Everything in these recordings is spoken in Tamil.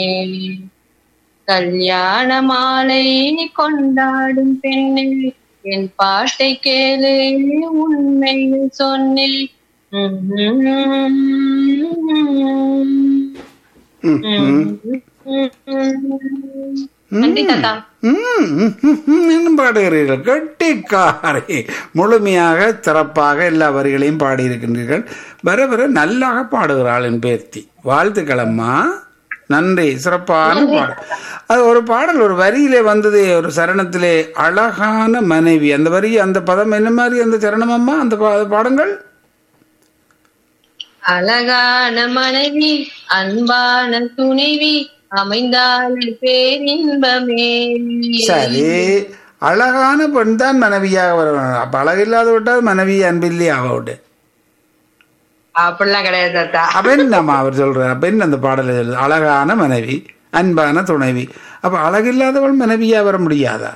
கல்யாண மாலை கொண்டாடும் பெண்ணே என் பாட்டை கேளு உண்மையில் சொன்னேன் ம், ம். நன்றி தாத்தா ம், ம், ம், ம், இன்னும் பாடுகிறீர்கள் கெட்டிக்காரி முழுமையாக சிறப்பாக எல்லா வரிகளையும் பாடியிருக்கின்றீர்கள் வர வர நல்லாக பாடுகிறாள் என் பேர்த்தி வாழ்த்துக்கள் அம்மா நன்றி சிறப்பான பாடல் அது ஒரு பாடல் ஒரு வரியிலே வந்தது ஒரு சரணத்திலே அழகான மனைவி அந்த வரி அந்த பதம் என்ன மாதிரி அந்த சரணம் அம்மா அந்த பா- பாடங்கள் அழகான மனைவி அன்பான துணைவி அமைந்தால் பேரின்பமே சரி அழகான பெண் தான் மனைவியாக வர வேணும் அப்ப அழகில்லாத விட்டால் மனைவி அன்பில்லையே அவ விட்டு அப்படிலாம் கிடையாது தாத்தா அப்ப என்னம்மா அவர் சொல்றார் அப்ப என்ன அந்த பாடல சொல்லுது அழகான மனைவி அன்பான துணைவி அப்ப அழகில்லாதவள் மனைவியா வர முடியாதா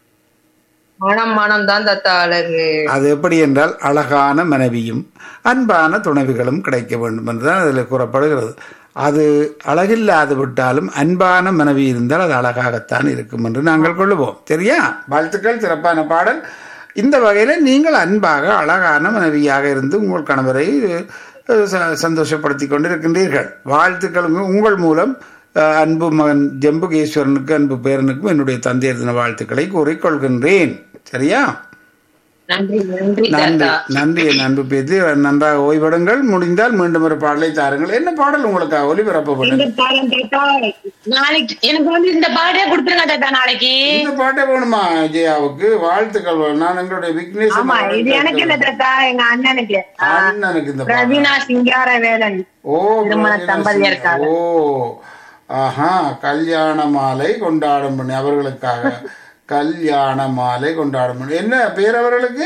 மனம் மனம் தான் தாத்தா அழகு அது எப்படி என்றால் அழகான மனைவியும் அன்பான துணைவிகளும் கிடைக்க வேண்டும் என்றுதான் அதில் கூறப்படுகிறது அது அழகில்லாது விட்டாலும் அன்பான மனைவி இருந்தால் அது அழகாகத்தான் இருக்கும் என்று நாங்கள் கொள்ளுவோம் சரியா வாழ்த்துக்கள் சிறப்பான பாடல் இந்த வகையில் நீங்கள் அன்பாக அழகான மனைவியாக இருந்து உங்கள் கணவரை அஹ், ச- சந்தோஷப்படுத்தி கொண்டிருக்கின்றீர்கள் வாழ்த்துக்கள் உங்க- உங்கள் மூலம் அஹ், அன்பு மகன் ஜம்புகேஸ்வரனுக்கு அன்பு பேரனுக்கும் என்னுடைய தந்தையர் தின வாழ்த்துக்களை கூறிக்கொள்கின்றேன் சரியா நன்றி நன்றி நன்றி தாத்தா நன்றி என் அன்பு பேத்தி நன்றாக ஓய்வெடுங்கள் முடிந்தால் மீண்டும் ஒரு பாடலை தாருங்கள் என்ன பாடல் உங்களுக்கு ஒலிபரப்பப்படும் இந்த பாடம் தாத்தா நாளைக்கு எனக்கு வந்து இந்த பாடே கொடுத்துருங்க தாத்தா நாளைக்கு இந்த பாட்டை வேணுமா ஜெயாவுக்கு வாழ்த்துக்கள் வேணும். நான் எங்களுடைய விக்னேஷ் ஆமா இது எனக்கு இல்ல தாத்தா எங்க அண்ணனுக்கு ஆ, அண்ணனுக்கு இந்த பாடல். பிரவீனா சிங்கார வேலன் ஓ திருமண பிரவீனா தம்பதியருக்காக. சிங். ஓ ஆஹா கல்யாண மாலை கொண்டாடும் பண்ணி அவர்களுக்காக கல்யாண மாலை கொண்டாடும் பண்ணி என்ன பேர் அவர்களுக்கு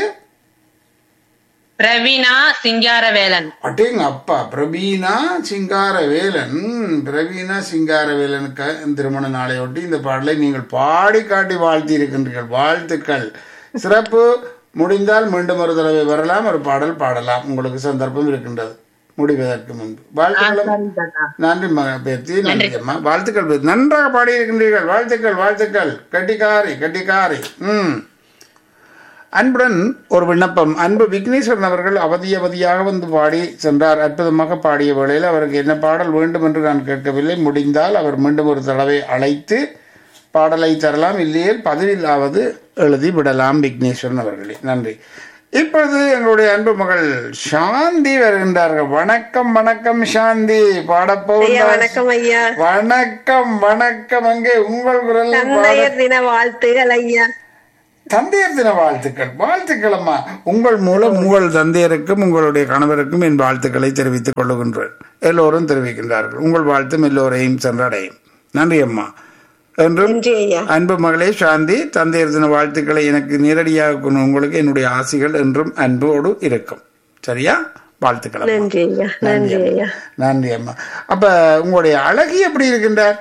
பிரவீனா சிங்கார வேலன் அட்டேங்க அப்பா பிரவீனா சிங்காரவேலன் பிரவீனா சிங்காரவேலனுக்கு திருமண நாளையொட்டி இந்த பாடலை நீங்கள் பாடி காட்டி வாழ்த்தி இருக்கின்றீர்கள் வாழ்த்துக்கள் சிறப்பு முடிந்தால் மீண்டும் ஒரு தடவை வரலாம் ஒரு பாடல் பாடலாம் உங்களுக்கு சந்தர்ப்பம் இருக்கின்றது முடிவதற்கு முன்பு வாழ்த்துக்களும் சரி தாத்தா நன்றி மக பேத்தி நன்றி அம்மா வாழ்த்துக்கள் பேத்தி. நன்றாக பாடியிருக்கின்றீர்கள் வாழ்த்துக்கள் வாழ்த்துக்கள் கட்டிக்காரி கட்டிக்காரி ம் அன்புடன் ஒரு விண்ணப்பம் அன்பு விக்னேஸ்வரன் அவர்கள் அவதி அவதியாக வந்து பாடி சென்றார் அற்புதமாக பாடிய வேளையில் அவருக்கு என்ன பாடல் வேண்டும் என்று நான் கேட்கவில்லை முடிந்தால் அவர் மீண்டும் ஒரு தடவை அழைத்து பாடலை தரலாம் இல்லையேல் பதிவிலாவது எழுதி விடலாம் விக்னேஸ்வரன் அவர்களே நன்றி இப்பொழுது எங்களுடைய அன்பு மகள் சாந்தி வருகின்றார்கள் வணக்கம் வணக்கம் சாந்தி ஐயா பாடப்போகிறார் வணக்கம் ஐயா வணக்கம் வணக்கம் அங்கே உங்கள் குரல் பாட தந்தையர் தின வாழ்த்துகள் ஐயா தந்தையர் தின வாழ்த்துக்கள் வாழ்த்துக்கள் அம்மா உங்கள் மூலம் உங்கள் தந்தையருக்கும் உங்களுடைய கணவருக்கும் என் வாழ்த்துக்களை தெரிவித்துக் கொள்ளுகின்றேன் எல்லோரும் தெரிவிக்கின்றார்கள் உங்கள் வாழ்த்தும் எல்லோரையும் சென்றடையும் நன்றி அம்மா என்றும் நன்றி ஐயா அன்பு மகளே சாந்தி தந்தையர் தின வாழ்த்துக்களை எனக்கு நேரடியாக கொண்டு உங்களுக்கு என்னுடைய ஆசைகள் என்றும் அன்போடு இருக்கும் சரியா வாழ்த்துக்கள் அம்மா. நன்றி ஐயா நன்றி ஐயா நன்றி அம்மா அப்ப உங்களுடைய அழகி எப்படி இருக்கின்றார்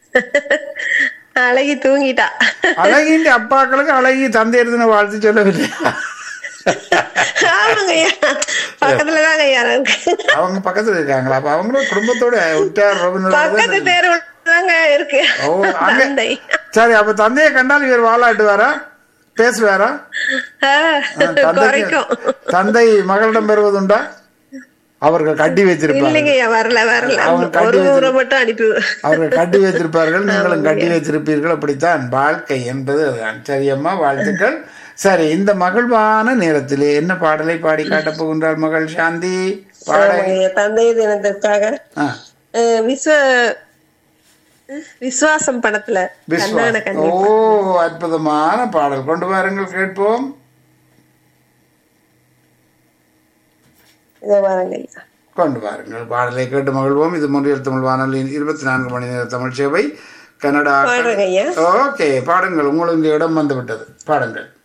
அழகி தூங்கிட்டா அழகின்ற அப்பாக்களுக்கு அழகி தந்தையர் தின வாழ்த்து சொல்லவில்லை ஆமாங்க ஐயா பக்கத்துல தாங்க ஐயா இருக்கு அவங்க பக்கத்துல இருக்காங்களா அப்ப அவங்களும் குடும்பத்தோட உற்றார் உறவினரோட தான் பக்கத்து தெரு தாங்க இருக்கு ஓ அங்க தந்தை சரி அப்ப தந்தையை கண்டால் இவர் வாழாட்டுவாரா பேசுவாரா ஆ, தந்தைக்கு குறைக்கும் தந்தை மகளிடம் பெறுவதுண்டா அவர்கள் கட்டி வைத்திருப்பார்கள் இல்லைங்க ஐயா வரல வரல அவங்க ஒரு கட்டி முறை மட்டும் அனுப்பி அவர்கள் கட்டி வைத்திருப்பார்கள் நீங்களும் கட்டி வைத்திருப்பீர்கள் அப்படித்தான் வாழ்க்கை என்பது அதுதான் சரியம்மா வாழ்த்துக்கள் சரி இந்த மகிழ்வான நேரத்திலே என்ன பாடலை பாடி காட்டப் போகின்றார் மகள் சாந்தி பாட ஆமாங்க ஐயா, தந்தையர் தினத்திற்காக ஆ, அஹ், விஸ்வ விசுவாசம் படத்துல கண்ணான விஸ்வாஸ் ஓ கண்ணி அற்புதமான பாடல் கொண்டு வாருங்கள் கேட்போம் இதை வரங்க ஐயா கொண்டு வாருங்கள் பாடலை கேட்டு மகிழ்வோம் இது முன்றியல் தமிழ் வானொலியின் இருபத்தி நான்கு மணி நேர தமிழ் சேவை கனடா பாடுறேங்க ஐயா ஓகே பாடுங்கள் உங்களுக்கு இடம் வந்து விட்டது பாடுங்கள்